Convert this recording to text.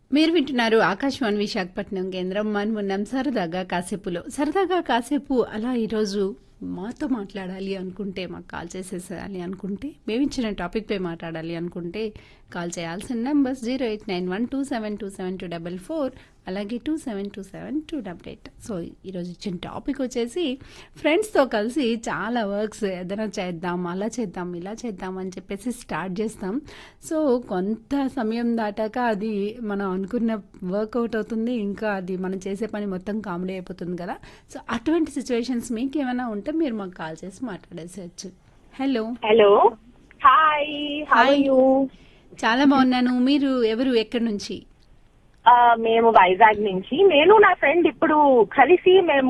మీరు వింటున్నారు ఆకాశవాణి విశాఖపట్నం కేంద్రం మనం ఉన్నాం సరదాగా కాసేపులో సరదాగా కాసేపు అలా ఈరోజు మాతో మాట్లాడాలి అనుకుంటే మాకు కాల్ చేసేసేయాలి అనుకుంటే మేము ఇచ్చిన టాపిక్ పై మాట్లాడాలి అనుకుంటే కాల్ చేయాల్సిన numbers zero eight nine one two seven two seven two double four అలాగే two seven two seven two double eight so ఈరోజు ఇచ్చిన టాపిక్ వచ్చేసి ఫ్రెండ్స్తో కలిసి చాలా వర్క్స్ ఏదైనా చేద్దాం అలా చేద్దాం ఇలా చేద్దాం అని చెప్పేసి స్టార్ట్ చేస్తాం సో కొంత సమయం దాటాక అది మనం అనుకున్న వర్కౌట్ అవుతుంది ఇంకా అది మనం చేసే పని మొత్తం కామెడీ అయిపోతుంది కదా సో అటువంటి సిచ్యువేషన్స్ మీకు ఏమైనా ఉంటే మీరు మాకు కాల్ చేసి మాట్లాడేసేయచ్చు hello hello hi how Hi. You చాలా బాగున్నాను మీరు ఎవరు ఎక్కడి నుంచి మేము వైజాగ్ నుంచి నేను నా ఫ్రెండ్ ఇప్పుడు కలిసి మేము